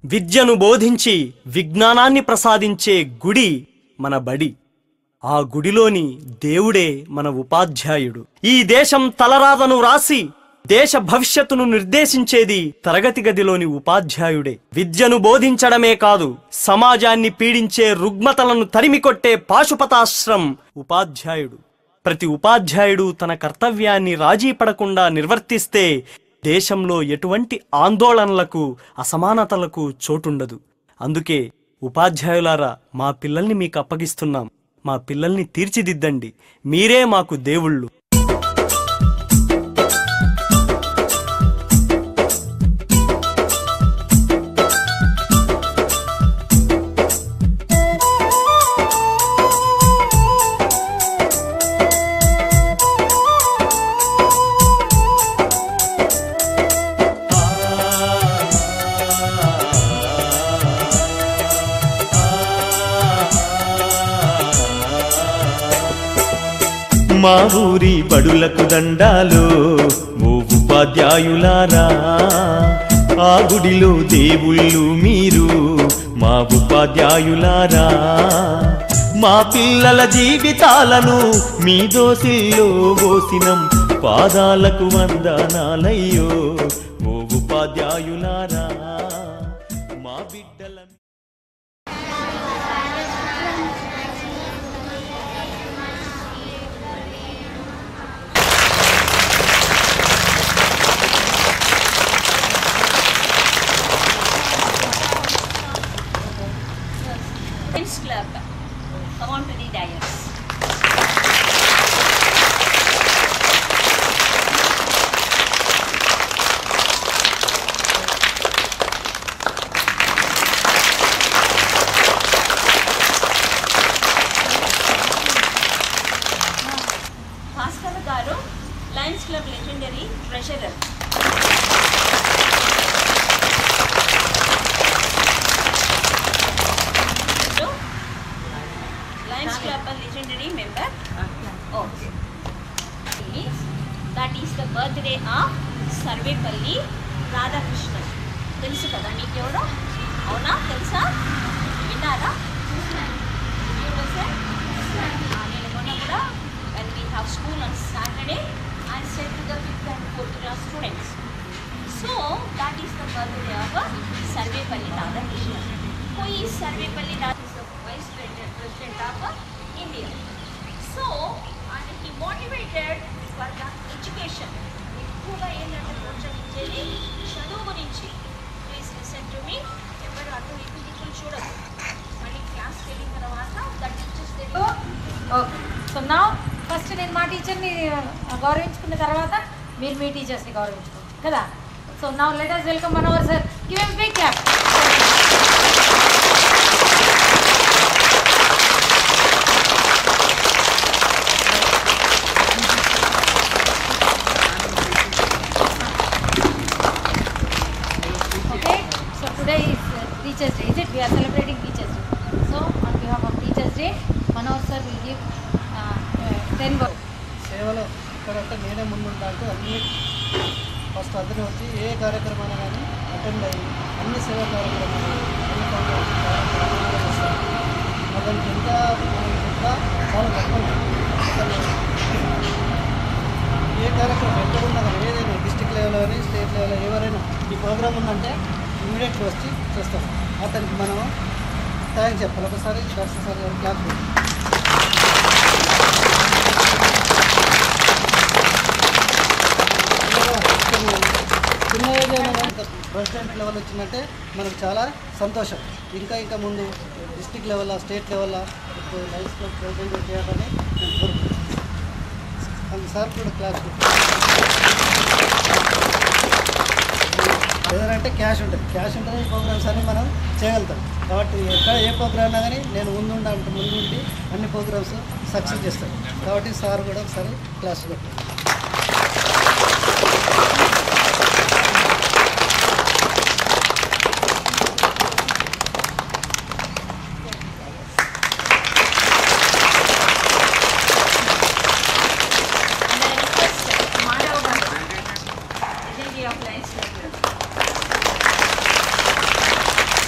విద్యను బోధించి విజ్ఞానాన్ని ప్రసాదించే గుడి మన బడి ఆ గుడిలోని దేవుడే మన ఉపాధ్యాయుడు ఈ దేశం తలరాతను రాసి దేశ భవిష్యత్తును నిర్దేశించేది తరగతి గదిలోని ఉపాధ్యాయుడే విద్యను బోధించడమే కాదు సమాజాన్ని పీడించే రుగ్మతలను తరిమికొట్టే పాశుపతాశ్రం ఉపాధ్యాయుడు ప్రతి ఉపాధ్యాయుడు తన కర్తవ్యాన్ని రాజీ పడకుండా నిర్వర్తిస్తే దేశంలో ఎటువంటి ఆందోళనలకు అసమానతలకు చోటుండదు అందుకే ఉపాధ్యాయులారా మా పిల్లల్ని మీకు అప్పగిస్తున్నాం మా పిల్లల్ని తీర్చిదిద్దండి మీరే మాకు దేవుళ్ళు మా ఊరి బడులకు దండాలు ఓ ఉపాధ్యాయులారా ఆ గుడిలో దేవుళ్ళు మీరు మా ఉపాధ్యాయులారా మా పిల్లల జీవితాలను మీ దోసిల్లో పోసినం పాదాలకు వందనాలయ్యో ఓ ఉపాధ్యాయులారా మా బిడ్డల Friends Club. Come on to the dais. Bhaskar garu lions club legendary treasurer lions club legendary member okay is that is the birthday of Sarvepalli Radhakrishnan తెలుసు కదా మీకు ఎవరో అవునా తెలుసా విన్నారా You know, sir? ఆ, నేను మొన్న కూడా when we have school on Saturday I said to the fifth and fourth class students so that is the birthday of Sarvepalli Radhakrishnan who is Sarvepalli Radhakrishnan is the vice president president of India so and he motivated for the education ఎక్కువగా ఏంటంటే ప్రోత్సహించేది చదువు గురించి please listen to me ఎవరు అటు ఇటు దిక్కులు చూడదు మళ్ళీ క్లాస్కి వెళ్ళిన తర్వాత దట్ టీచర్స్ ఓకే సో నా ఫస్ట్ నేను మా టీచర్ని గౌరవించుకున్న తర్వాత మీరు మీ టీచర్స్ని గౌరవించుకోండి కదా సో నా let us welcome one our sir give em big clap Okay, so today is uh, Teachers Day, is it? We are celebrating Teachers Day. So, on behalf of Teachers Day, Manoj sir will give uh, uh, 10 words. సేవలో ఇక్కడంటే నేనే ముందుంటాను అన్ని first అందరూ వచ్చి ఏ కార్యక్రమాన్ని కానీ attend అయ్యి అన్ని సేవా కార్యక్రమాలు అన్ని కార్యక్రమాలు చేస్తాను అతనికి ఇంకా మనకి ఇంకా చాలా తక్కువ అతను ఏ కార్యక్రమం ఎక్కడున్నా కానీ ఏదైనా డిస్టిక్ లెవెల్ కానీ స్టేట్ లెవెల్ ఎవరైనా ఈ ప్రోగ్రామ్ ఉందంటే ఇమీడియట్గా వచ్చి చేస్తాం అతనికి మనం థ్యాంక్స్ చెప్పాలి ఒకసారి డాక్టర్ సార్ గారు క్లాస్ చిన్న ఏజ్ అయినా కానీ ప్రెసిడెంట్ లెవెల్ వచ్చిందంటే మనకు చాలా సంతోషం ఇంకా ఇంకా ముందు district level state level life club president చేయాలని నేను కోరుకుంటున్నాను అందుకు సార్ కూడా క్లాస్ ఏదంటే క్యాష్ ఉంటుంది క్యాష్ ఉంటుంది ఈ ప్రోగ్రామ్స్ అన్ని మనం చేయగలుగుతాం కాబట్టి ఎక్కడ ఏ ప్రోగ్రామ్ అయినా కానీ నేను ముందుండా అంటే ముందుండి అన్ని ప్రోగ్రామ్స్ సక్సెస్ చేస్తాను కాబట్టి సార్ కూడా ఒకసారి క్లాస్ పెట్టారు And I request Madhav Garu, legendary of Lions Club.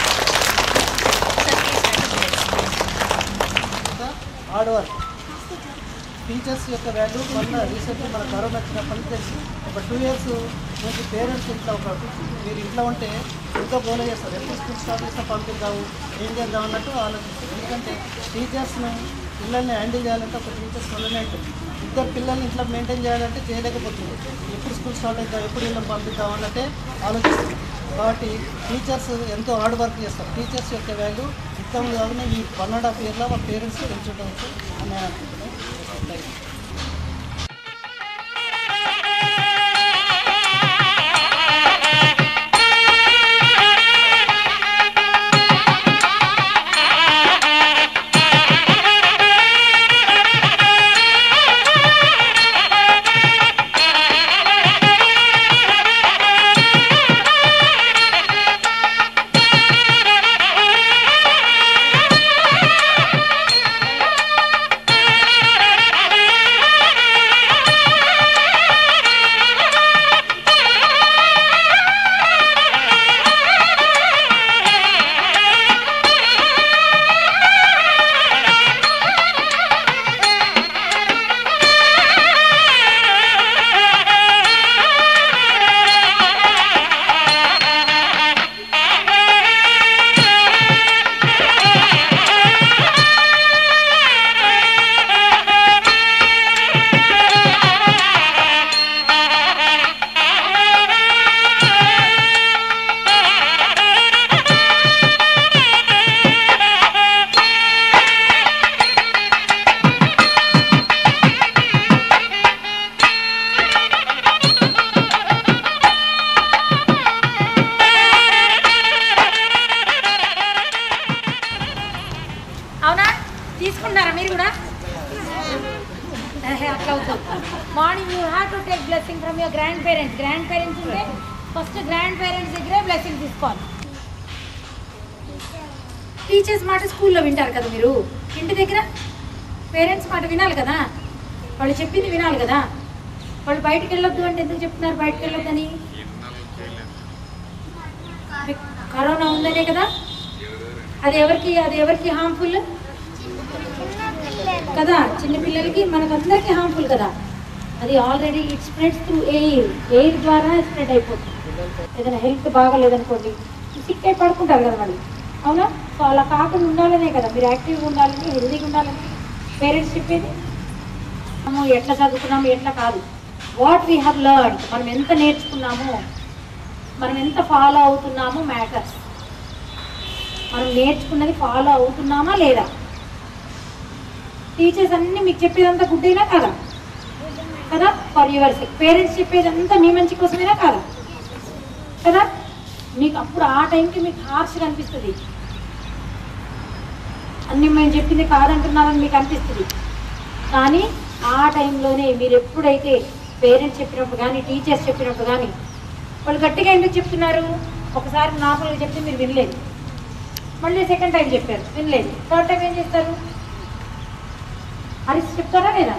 Hard work teachers యొక్క వాల్యూ మొన్న రీసెంట్లీ మన కరోనా వచ్చినప్పటి నుంచి తెలిసి ఒక టూ ఇయర్స్ నుంచి పేరెంట్స్ ఇంట్లో ఒక మీరు ఇంట్లో ఉంటే ఎంతో గోల చేస్తారు ఎప్పుడు స్కూల్ స్టార్ట్ చేస్తే పంపిద్దాము ఏం చేద్దాం అన్నట్టు ఆలోచిస్తారు ఎందుకంటే టీచర్స్ని పిల్లల్ని హ్యాండిల్ చేయాలంటే ఒక టీచర్స్ వల్లనే ఉంటుంది ఇద్దరు పిల్లల్ని ఇంట్లో మెయింటైన్ చేయాలంటే చేయలేకపోతుంది ఎప్పుడు స్కూల్ స్టార్ట్ అవుతాం ఎప్పుడు వీళ్ళని పంపిద్దాం అన్నట్టే ఆలోచిస్తుంది కాబట్టి టీచర్స్ ఎంతో హార్డ్ వర్క్ చేస్తారు టీచర్స్ యొక్క వాల్యూ ఇంతం కాకుండా ఈ వన్ అండ్ హాఫ్ ఇయర్లో మా పేరెంట్స్ పెంచుకోవచ్చు అని నేను అనుకుంటున్నాను థ్యాంక్ యూ అవునా తీసుకుంటారా మీరు కూడా ఏహే, అట్లా అవుతుంది morning you have to take blessing from your grandparents grandparents ఉంటే ఫస్ట్ గ్రాండ్ పేరెంట్స్ దగ్గరే బ్లెస్సింగ్ తీసుకోవాలి టీచర్స్ మాట స్కూల్లో వింటారు కదా మీరు ఇంటి దగ్గర పేరెంట్స్ మాట వినాలి కదా వాళ్ళు చెప్పింది వినాలి కదా వాళ్ళు బయటికి వెళ్ళొద్దు అంటే ఎందుకు చెప్తున్నారు బయటికి వెళ్ళొద్దని మీకు కరోనా ఉందనే కదా అది ఎవరికి అది ఎవరికి హార్మ్ఫుల్ కదా చిన్నపిల్లలకి మనకందరికీ హార్మ్ఫుల్ కదా అది already it spreads through air air ద్వారా స్ప్రెడ్ అయిపోతుంది ఏదైనా హెల్త్ బాగాలేదనుకోండి సిక్ అయి పడుకుంటారు కదా వాళ్ళు అవునా సో అలా కాకుండా ఉండాలనే కదా మీరు యాక్టివ్గా ఉండాలని హెల్తీగా ఉండాలని పేరెంట్స్ చెప్పేది మనము ఎట్లా చదువుకున్నాము ఎట్లా కాదు వాట్ వీ హ్యావ్ లర్న్ మనం ఎంత నేర్చుకున్నామో మనం ఎంత ఫాలో అవుతున్నామో మ్యాటర్స్ మనం నేర్చుకున్నది ఫాలో అవుతున్నామా లేదా టీచర్స్ అన్ని మీకు చెప్పేదంతా గుడ్ అయినా కదా కదా ఫర్ యువర్ సెక్ పేరెంట్స్ చెప్పేదంతా మీ మంచి కోసమేనా కాదా కదా మీకు అప్పుడు ఆ టైంకి మీకు హార్ష్గా అనిపిస్తుంది అన్ని మేము చెప్పింది కాదంటున్నారని మీకు అనిపిస్తుంది కానీ ఆ టైంలోనే మీరు ఎప్పుడైతే పేరెంట్స్ చెప్పినప్పుడు కానీ టీచర్స్ చెప్పినప్పుడు కానీ వాళ్ళు గట్టిగా ఎందుకు చెప్తున్నారు ఒకసారి నార్మల్గా చెప్తే మీరు వినలేదు మళ్ళీ సెకండ్ టైం చెప్పారు వినలేదు థర్డ్ టైం ఏం చేస్తారు హరీష్ చెప్తారా లేదా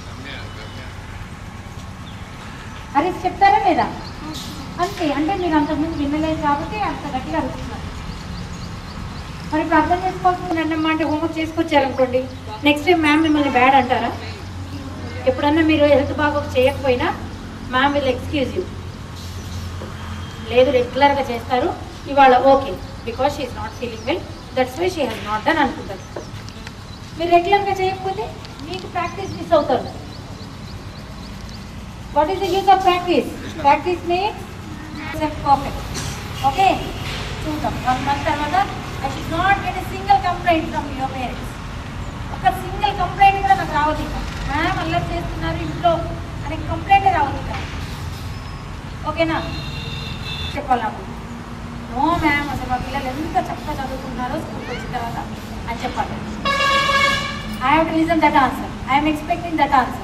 హరీష్ చెప్తారా లేదా అంతే అంటే మీరు అంతకుముందు వినలేదు కాబట్టి అంత గట్టిగా అడుగుతున్నారు మరి ఇప్పుడు అర్థం చేసుకోవాల్సింది అన్నమ్మా అంటే హోంవర్క్ చేసుకొచ్చారనుకోండి నెక్స్ట్ టైం మ్యామ్ మిమ్మల్ని బ్యాడ్ అంటారా ఎప్పుడన్నా మీరు హెల్త్ బాగా చేయకపోయినా మ్యామ్ విల్ ఎక్స్క్యూజ్ యూ లేదు రెగ్యులర్గా చేస్తారు ఇవాళ okay because she's not feeling well that's why she has not done అనుకుంటారు మీరు రెగ్యులర్గా చేయకపోతే మీకు ప్రాక్టీస్ మిస్ అవుతారు what is the use of practice practice makes perfect okay చూద్దాం వన్ మంత్ తర్వాత I should not get a single complaint from your parents ఒక single complaint కూడా నాకు రావద్దు ఇంకా మ్యామ్ అల్లరి చేస్తున్నారు ఇంట్లో అనే కంప్లైంటే రావద్దు ఇంకా ఓకేనా చెప్పాలి నాకు నో మ్యామ్ అసలు మా పిల్లలు ఎంత చక్కగా చదువుకున్నారో స్కూల్కి వచ్చిన తర్వాత అని చెప్పాలి I have to listen that answer I'm expecting that answer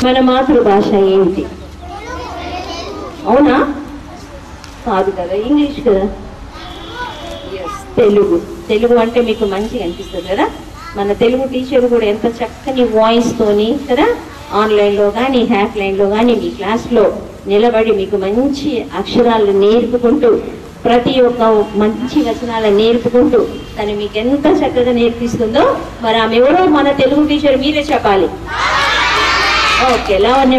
మన మాతృభాష ఏంటి అవునా కాదు కదా ఇంగ్లీష్ కదా ఎస్ తెలుగు తెలుగు అంటే మీకు మంచిగా అనిపిస్తుంది కదా మన తెలుగు టీచర్ కూడా ఎంత చక్కని వాయిస్ తోని కదా ఆన్లైన్లో కానీ హ్యాక్ లైన్లో కానీ మీ క్లాస్లో నిలబడి మీకు మంచి అక్షరాలు నేర్పుకుంటూ ప్రతి ఒక్క మంచి వచనాలను నేర్పుకుంటూ తను మీకు ఎంత చక్కగా నేర్పిస్తుందో మరి ఆమె ఎవరో మన తెలుగు టీచర్ మీరే చెప్పాలి ఓకే లావణ్య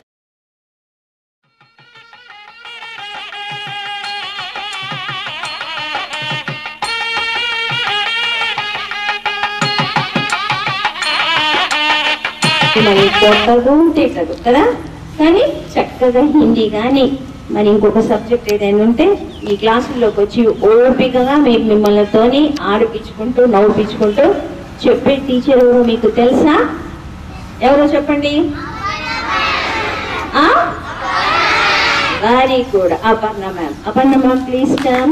మరి కొట్టదు తిట్టదు కదా కానీ చక్కగా హిందీ కానీ మరి ఇంకొక సబ్జెక్ట్ ఏదైనా ఉంటే ఈ క్లాసుల్లోకి వచ్చి ఓపికగా మీకు మిమ్మల్నితోని ఆడిపించుకుంటూ నవ్వుపించుకుంటూ చెప్పే టీచర్ ఎవరో మీకు తెలుసా ఎవరో చెప్పండి very good Aparna ma'am Aparna ma'am please come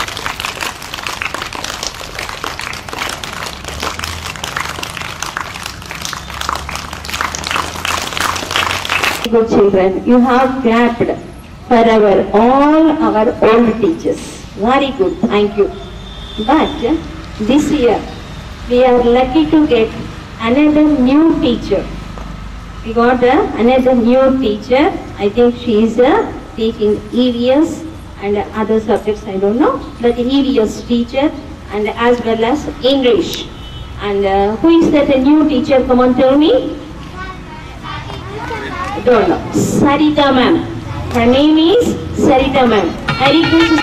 good children, you have clapped for our all our old teachers. Very good, thank you. But this year we are lucky to get another new teacher. We got uh, another new teacher. I think she is uh, teaching EVS and other subjects. I don't know, but EVS teacher and as well as English. And uh, who is that a new teacher? Come on, tell me. don't know. Sarita ma'am. Her name is Sarita ma'am. I request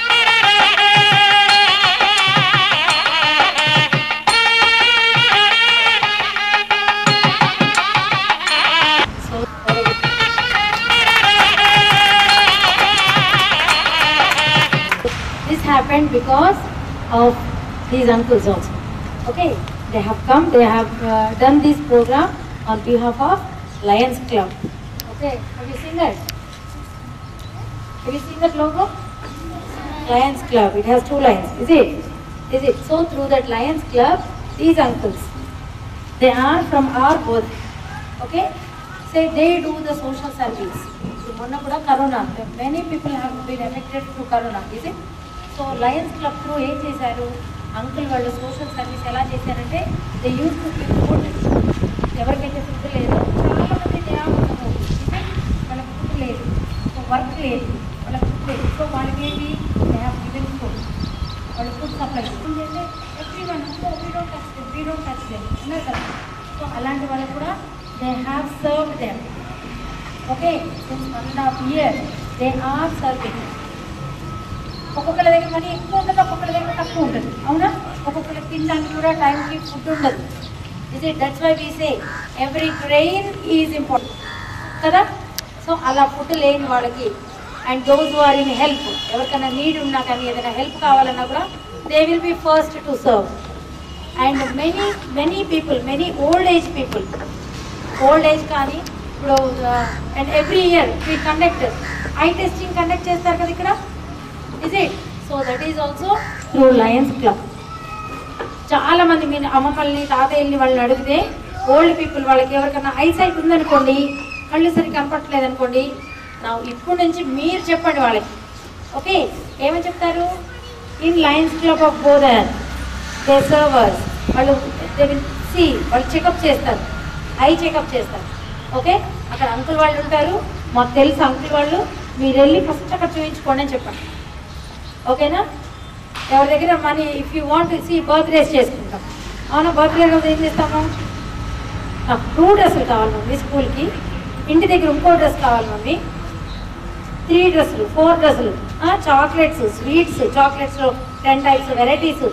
This happened because of these uncles also. Okay, they have come, they have uh, done this program on behalf of Lions Club. Okay, have you seen that? Have you seen that logo? Lions Club, it has two lions, is it? Is it? So through that Lions Club, these uncles, they are from our birth. Okay? Say they do the social service. మొన్న కూడా corona many people have been affected to corona ఇది so lions club through ఏం చేశారు uncle వాళ్ళు social service ఎలా చేశారంటే they use to give food ఎవరికైతే food లేదు చాలా మంది దే ఆర్ వాళ్ళకి ఫుడ్ లేదు సో వర్క్ లేదు వాళ్ళకి ఫుడ్ లేదు సో వాళ్ళకి ఏంటి దే హ్యావ్ గివెన్ ఫుడ్ వాళ్ళు ఫుడ్ సప్లై ఏంటంటే everyone we don't touch them we don't touch them ఉన్నారు కదా సో అలాంటి వాళ్ళకు కూడా they have serve them okay since one and half year they are serving ఒక్కొక్కరి దగ్గర మనీ ఎక్కువ ఉంటుంది ఒక్కొక్కరి దగ్గర తక్కువ ఉంటుంది అవునా ఒక్కొక్కరికి తినడానికి కూడా టైంకి ఫుడ్ ఉండదు ఇది that's why we say every grain is important కదా సో అలా ఫుడ్ లేని వాళ్ళకి and those are in help ఎవరికైనా నీడ్ ఉన్నా కానీ ఏదైనా హెల్ప్ కావాలన్నా కూడా they will be first to serve and many many people many old age people old age కానీ ఇప్పుడు and every year we conduct eye testing conduct చేస్తారు కదా ఇక్కడ is it so that is also through lions club చాలా మంది మీ అమ్మమ్మల్ని తాతయ్యల్ని వాళ్ళని అడిగితే old people వాళ్ళకి ఎవరికైనా ఐసైట్ ఉందనుకోండి కళ్ళు సరిగ్గా కనపట్లేదు అనుకోండి నా ఇప్పుడు నుంచి మీరు చెప్పండి వాళ్ళకి ఓకే ఏమని చెప్తారు in lions club of Bodhan they servers వాళ్ళు దే విల్ సి వాళ్ళు చెకప్ చేస్తారు ఐ చెకప్ చేస్తారు ఓకే అక్కడ అంకుల్ వాళ్ళు ఉంటారు మాకు తెలుసు అంకుల్ వాళ్ళు మీరు వెళ్ళి ఫస్ట్ అక్కడ చూపించుకోండి అని చెప్పండి ఓకేనా ఎవరి దగ్గర money if you want see birthdays చేసుకుంటాం అవునా బర్త్డే రోజు ఏం చేస్తాము నాకు టూ డ్రెస్సులు కావాలి మమ్మీ స్కూల్కి ఇంటి దగ్గర ఇంకో డ్రెస్ కావాలి మమ్మీ త్రీ డ్రెస్సులు ఫోర్ డ్రెస్సులు చాక్లెట్స్ స్వీట్స్ చాక్లెట్స్లో టెన్ టైప్స్ వెరైటీస్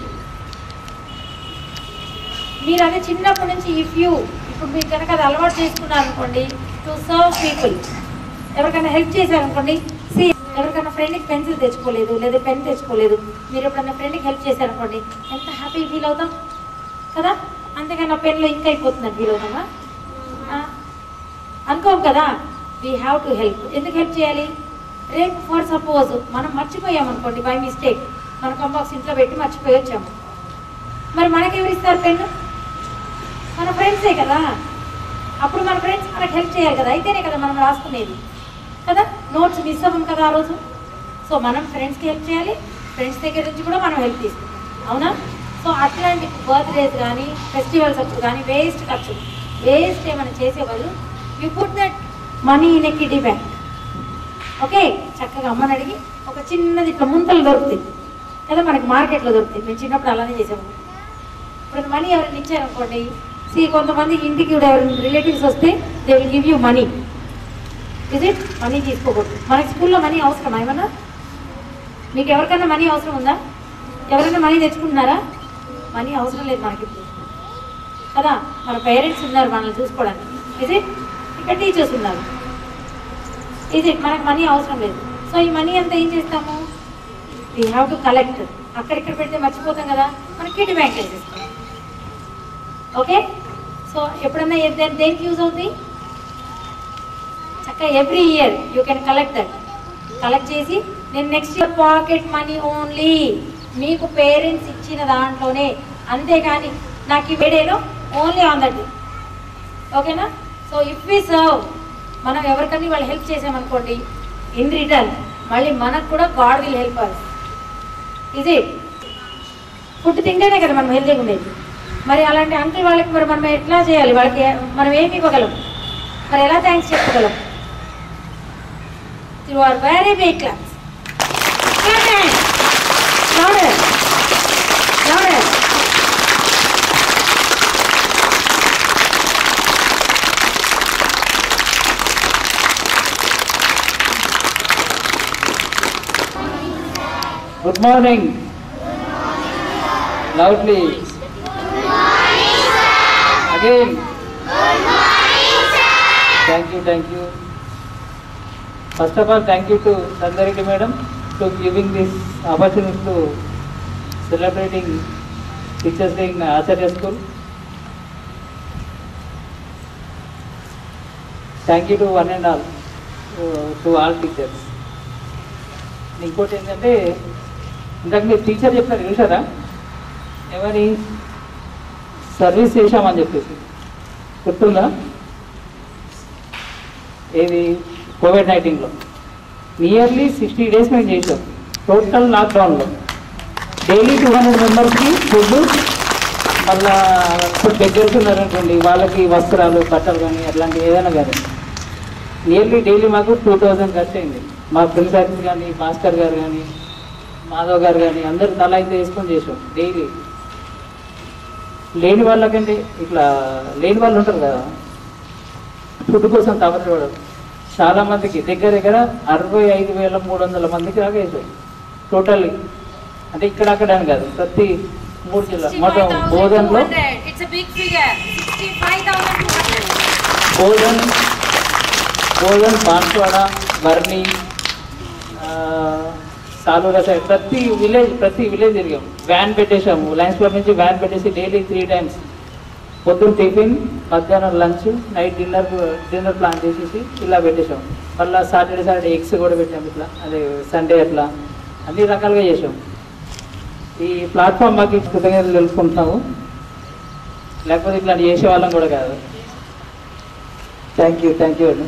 మీరు అదే చిన్నప్పటి నుంచి ఇఫ్ యూ ఇప్పుడు మీరు కనుక అది అలవాటు చేసుకున్నారు అనుకోండి టు సర్వ్ పీపుల్ ఎవరికైనా హెల్ప్ చేశారనుకోండి సి ఎవరికైనా ఫ్రెండ్కి పెన్సిల్ తెచ్చుకోలేదు లేదా పెన్ తెచ్చుకోలేదు మీరు ఎప్పుడైనా ఫ్రెండ్కి హెల్ప్ చేశారనుకోండి ఎంత హ్యాపీ ఫీల్ అవుతాం కదా అంతేగాని ఆ పెన్లో ఇంకా అయిపోతుందని ఫీల్ అవుతామా ఆ? అనుకోం కదా వీ హ్యావ్ టు హెల్ప్ ఎందుకు హెల్ప్ చేయాలి రేపు ఫర్ సపోజ్ మనం మర్చిపోయామనుకోండి బై మిస్టేక్ మన కంబాక్స్ ఇంట్లో పెట్టి మర్చిపోయి వచ్చాము మరి మనకెవరు ఇస్తారు పెన్ను మన ఫ్రెండ్సే కదా అప్పుడు మన ఫ్రెండ్స్ మనకు హెల్ప్ చేయాలి కదా అయితేనే కదా మనం రాసుకునేది కదా నోట్స్ మిస్ అవ్వం కదా ఆ రోజు సో మనం ఫ్రెండ్స్కి హెల్ప్ చేయాలి ఫ్రెండ్స్ దగ్గర నుంచి కూడా మనం హెల్ప్ తీసుకుంటాం అవునా సో అట్లాంటి బర్త్డేస్ కానీ ఫెస్టివల్స్ అప్పుడు కానీ వేస్ట్ ఖర్చు వేస్ట్ ఏమైనా చేసేవాళ్ళు you put that money in a kiddy bank okay చక్కగా అమ్మని అడిగి ఒక చిన్నది ఇట్లా ముంతలు దొరుకుతాయి కదా మనకి మార్కెట్లో దొరుకుతాయి మేము చిన్నప్పుడు అలానే చేసేవాళ్ళం ఇప్పుడు మనీ ఎవరైనా ఇచ్చారనుకోండి సి కొంతమంది ఇంటికి కూడా ఎవరైనా రిలేటివ్స్ వస్తే they will give you money is it money తీసుకోకూడదు మనకి స్కూల్లో మనీ అవసరమా ఏమన్నా మీకు ఎవరికైనా మనీ అవసరం ఉందా ఎవరైనా మనీ తెచ్చుకుంటున్నారా మనీ అవసరం లేదు మనకి ఇప్పుడు కదా మన పేరెంట్స్ ఉన్నారు మనల్ని చూసుకోవడానికి ఇజ్ ఇట్ ఇక్కడ టీచర్స్ ఉన్నారు ఇజ్ ఇట్ మనకు మనీ అవసరం లేదు సో ఈ మనీ అంతా ఏం చేస్తాము వీ హ్యావ్ టు కలెక్ట్ అక్కడిక్కడ పెడితే మర్చిపోతాం కదా మనం కిడ్ బ్యాంక్ వేసేస్తాం ఓకే సో ఎప్పుడన్నా ఏ- దే- దేనికి యూజ్ అవుతుంది చక్కగా every year you can collect that collect చేసి నేను next year pocket money only మీకు పేరెంట్స్ ఇచ్చిన దాంట్లోనే అంతేగాని నాకు ఈ వేడేలో ఓన్లీ ఆన్ దట్ ఓకేనా సో ఇఫ్ వి సర్వ్ మనం ఎవరికన్నా వాళ్ళు హెల్ప్ చేసామనుకోండి ఇన్ రిటర్న్ మళ్ళీ మనకు కూడా గాడ్ విల్ హెల్ప్ అస్ ఇది ఫుడ్ తింటేనే కదా మనం హెల్తీగా ఉండేది మరి అలాంటి అంకుల్ వాళ్ళకి మరి మనం ఎట్లా చేయాలి వాళ్ళకి మనం ఏమి ఇవ్వగలం మరి ఎలా థ్యాంక్స్ చెప్పగలం you are very big class louder louder Good morning. Loudly. Again. Thank you, thank you. First of all, thank you to Sandareddy madam to giving this opportunity to celebrating Teachers Day in Acharya School. Thank you to one and all, uh, to all teachers. ఇంకోటి ఏంటంటే ఇందాక మీరు teacher చెప్పినారు చూసారా ఎవరి service చేశామని చెప్పేసి గుర్తుందా ఏది కోవిడ్ నైన్టీన్లో నియర్లీ సిక్స్టీ డేస్ మేము చేసాం టోటల్ లాక్డౌన్లో డైలీ టూ హండ్రెడ్ మెంబర్స్కి ఫుడ్ మళ్ళా ఇప్పుడు దగ్గరికి ఉన్నారనుకోండి వాళ్ళకి వస్త్రాలు బట్టలు కానీ అట్లాంటివి ఏదైనా కానీ నియర్లీ డైలీ మాకు టూ థౌజండ్ ఖర్చు అయింది మా ప్రిన్సార్స్ కానీ భాస్కర్ గారు కానీ మాధవ్ గారు కానీ అందరు తల అయితే వేసుకొని చేసాం డైలీ లేని వాళ్ళకంటే ఇట్లా లేని వాళ్ళు ఉంటారు కదా ఫుడ్ కోసం తవరపడరు చాలా మందికి దగ్గర దగ్గర అరవై ఐదు వేల మూడు వందల మందికి దాకా వేసాం టోటల్లీ అంటే ఇక్కడ అక్కడ అని కాదు ప్రతి మూడు జిల్లా మొత్తం బోధన్లో It's a big figure. 65,200. Bodhan Bodhan Banswada బర్ని సాలూరా సైడ్ ప్రతి విలేజ్ ప్రతి విలేజ్ తిరిగాం వ్యాన్ పెట్టేశాము లయన్స్ క్లబ్ నుంచి వ్యాన్ పెట్టేసి డైలీ త్రీ టైమ్స్ పొద్దున్న టిఫిన్ మధ్యాహ్నం lunch night dinner dinner plan చేసేసి ఇలా పెట్టేశాం మళ్ళీ సాటర్డే సాటర్డే ఎగ్స్ కూడా పెట్టాం ఇట్లా అదే సండే అట్లా అన్ని రకాలుగా చేసాం ఈ ప్లాట్ఫామ్ మాకు కృతజ్ఞతలు తెలుసుకుంటున్నాము లేకపోతే ఇట్లా చేసేవాళ్ళం కూడా కాదు థ్యాంక్ యూ థ్యాంక్ యూ అండి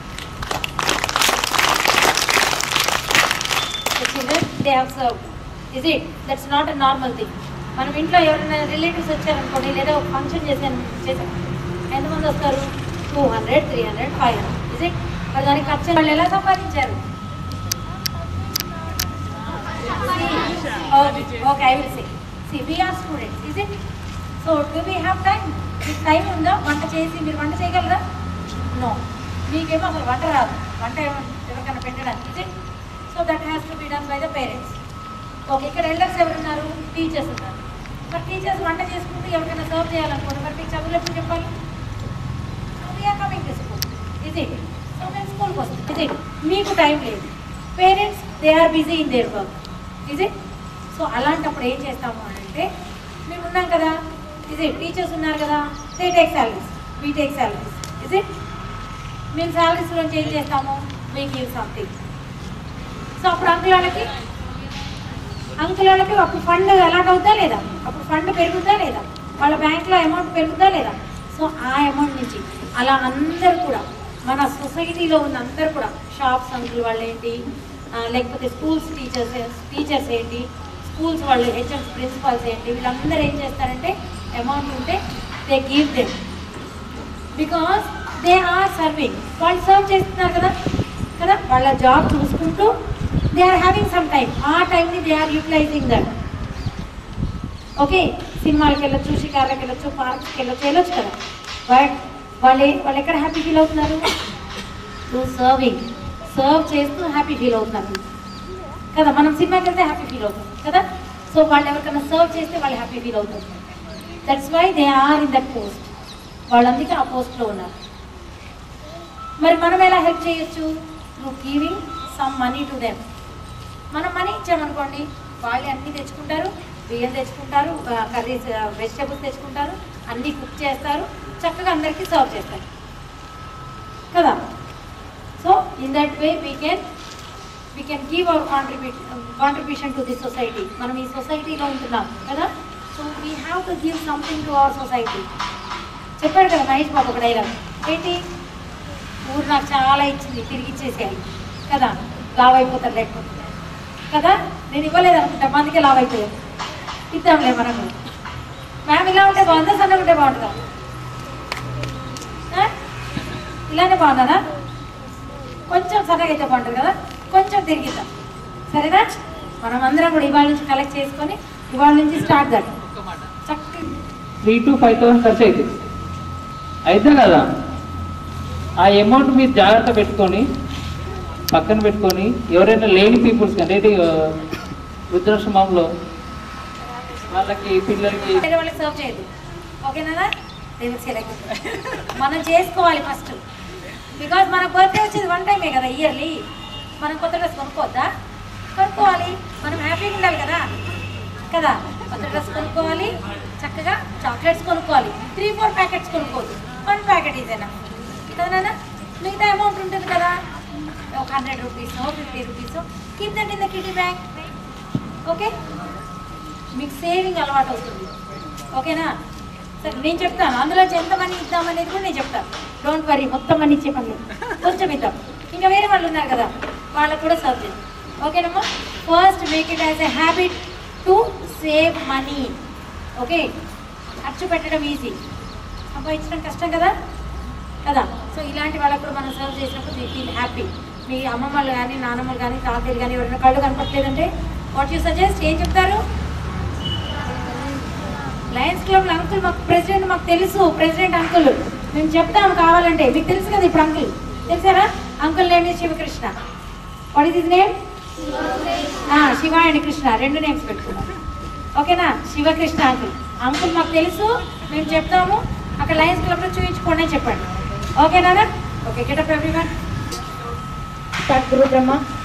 The children, they have served. Is it? That's not a normal thing. మనం ఇంట్లో ఎవరైనా రిలేటివ్స్ వచ్చారనుకోండి లేదా ఒక ఫంక్షన్ చేసాను చేసాం ఎంతమంది వస్తారు two hundred three hundred five hundred is it మరి దానికి ఖర్చు వాళ్ళు ఎలా సంపాదించారు okay I will say see we are students is it so do we have time మీకు టైం ఉందా వంట చేసి మీరు వంట చేయగలరా నో మీకేమో అసలు వంట రాదు వంట ఏమో ఎవరికైనా పెట్టడానికి is it so that has to be done by the parents okay ఇక్కడ ఎల్డర్స్ ఎవరున్నారు టీచర్స్ ఉన్నారు మరి టీచర్స్ వంట చేసుకుంటూ ఎవరికైనా సర్వ్ చేయాలనుకోండి మరి మీకు చదువులు ఎప్పుడు చెప్పాలి వీఆర్ కమింగ్ టు స్కూల్ ఇది సో మేము స్కూల్కి వస్తాం ఇది మీకు టైం లేదు parents they are busy in their work ఇది సో అలాంటప్పుడు ఏం చేస్తాము అని అంటే మేము ఉన్నాం కదా ఇది టీచర్స్ ఉన్నారు కదా they take salaries we take salaries ఇది మేము శాలరీస్ నుంచి ఏం చేస్తాము వీ గివ్ సంథింగ్ సో అప్పుడు అంకుల్ వాళ్ళకి అంకుల్ వాళ్ళకి అప్పుడు ఫండ్ అలాట్ అవుతా లేదా అప్పుడు ఫండ్ పెరుగుతా లేదా వాళ్ళ బ్యాంక్లో అమౌంట్ పెరుగుతా లేదా సో ఆ అమౌంట్ నుంచి అలా అందరు కూడా మన సొసైటీలో ఉన్న అందరు కూడా షాప్స్ అంకుల్ వాళ్ళు ఏంటి ఆ, లేకపోతే స్కూల్స్ టీచర్స్ టీచర్స్ ఏంటి స్కూల్స్ వాళ్ళు హెచ్ఎంస్ ప్రిన్సిపాల్స్ ఏంటి వీళ్ళందరూ ఏం చేస్తారంటే అమౌంట్ ఉంటే they give them because they are serving వాళ్ళు సర్వ్ చేస్తున్నారు కదా కదా వాళ్ళ జాబ్ చూసుకుంటూ they are having some time ఆ టైంని they are utilising that okay సినిమాలకు వెళ్ళొచ్చు షికార్లకు వెళ్ళొచ్చు పార్క్కి వెళ్ళొచ్చు వెళ్ళొచ్చు కదా బట్ వాళ్ళు ఏ- వాళ్ళు ఎక్కడ హ్యాపీ ఫీల్ అవుతున్నారు టు సర్వింగ్ సర్వ్ చేస్తూ హ్యాపీ ఫీల్ అవుతున్నారు కదా మనం సినిమాకి వెళ్తే హ్యాపీ ఫీల్ అవుతాం కదా సో వాళ్ళు ఎవరికైనా సర్వ్ చేస్తే వాళ్ళు హ్యాపీ ఫీల్ అవుతారు that's why they are in that post వాళ్ళందుకే ఆ పోస్ట్లో ఉన్నారు మరి మనం ఎలా హెల్ప్ చేయొచ్చు through giving some money to them మనం మనీ ఇచ్చామనుకోండి వాళ్ళు అన్నీ తెచ్చుకుంటారు బియ్యం తెచ్చుకుంటారు కర్రీస్ వెజిటేబుల్స్ తెచ్చుకుంటారు అన్నీ కుక్ చేస్తారు చక్కగా అందరికీ సర్వ్ చేస్తారు కదా so in that way we can we can give our contribution contribution to the society మనం ఈ సొసైటీలో ఉంటున్నాం కదా so we have to give something to our society చెప్పాడు కదా మహేష్ బాబు ఒక డైలాగ్ ఏంటి ఊరు నాకు చాలా ఇచ్చింది తిరిగి ఇచ్చేసేయాలి కదా లావ్ అయిపోతారు లేకపోతే కదా నేను ఇవ్వలేదు అనుకుంటా అందుకే లావ్ అయిపోయాను ఇద్దాంలే మనం కూడా. మ్యామ్ ఇలా ఉంటే బాగుందా సన్నగా ఉంటే బాగుంటుందా ఆ? ఇలానే బాగున్నానా కొంచెం సన్నగా అయితే బాగుంటుంది కదా కొంచెం తిరిగిద్దాం సరేనా మనం అందరం కూడా ఇవాళ నుంచి కలెక్ట్ చేసుకొని ఇవాళ నుంచి స్టార్ట్ దట్ చక్కగా త్రీ టు ఫైవ్ థౌసండ్ ఖర్చు అవుతుంది అయితే కదా ఆ అమౌంట్ మీరు జాగ్రత్త పెట్టుకొని పక్కన పెట్టుకొని ఎవరైనా లేని పీపుల్స్ అంటే ఇది, ఆ, వృద్ధాశ్రమంలో వాళ్ళకి పిల్లలకి వేరే వాళ్ళకి సర్వ్ చేయదు ఓకేనా దేవుడు సెలెక్ట్ మనం చేసుకోవాలి ఫస్ట్ బికాజ్ మన బర్త్డే వచ్చేది వన్ టైమే కదా ఇయర్లీ మనం కొత్త డ్రెస్ కొనుక్కోవద్దా కొనుక్కోవాలి మనం హ్యాపీగా ఉండాలి కదా కదా కొత్త డ్రెస్ కొనుక్కోవాలి చక్కగా చాక్లెట్స్ కొనుక్కోవాలి త్రీ ఫోర్ ప్యాకెట్స్ కొనుక్కోవద్దు వన్ ప్యాకెట్ ఇదేనా కదా నాన్న మిగతా అమౌంట్ ఉంటుంది కదా ఒక hundred rupees fifty rupees keep that in the kitty bank okay మీకు సేవింగ్ అలవాటు అవుతుంది ఓకేనా సరే నేను చెప్తాను అందులో ఎంత మనీ ఇద్దామనేది కూడా నేను చెప్తాను డోంట్ వరీ మొత్తం మనీ ఇచ్చే పని లేదు. కొంచెం ఇద్దాం ఇంకా వేరే వాళ్ళు ఉన్నారు కదా వాళ్ళకు కూడా సర్వ్ చేద్దాం ఓకేనమ్మా first make it as a habit to save money okay ఖర్చు పెట్టడం ఈజీ సంపాదించడం కష్టం కదా కదా సో ఇలాంటి వాళ్ళకు కూడా మనం సర్వ్ చేసినప్పుడు దే ఫీల్ హ్యాపీ మీ అమ్మమ్మలు కానీ నాన్నమ్మలు కానీ తాతయ్యలు కానీ ఎవరైనా కళ్ళు కనపట్లేదంటే వాట్ యూ సజెస్ట్ ఏం చెప్తారు లయన్స్ క్లబ్ అంకుల్ మాకు ప్రెసిడెంట్ మాకు తెలుసు ప్రెసిడెంట్ అంకుల్ మేము చెప్తాము కావాలంటే మీకు తెలుసు కదా ఇప్పుడు అంకుల్ తెలుసారా uncle name is Shivakrishna what is is name Shiva and Krishna రెండు నేమ్స్ పెట్టుకున్నాం ఓకేనా శివకృష్ణ అంకుల్ అంకుల్ మాకు తెలుసు మేము చెప్తాము అక్కడ లయన్స్ క్లబ్లో చూపించుకోండి అని చెప్పండి ఓకేనా okay get up everyone start Guru బ్రహ్మ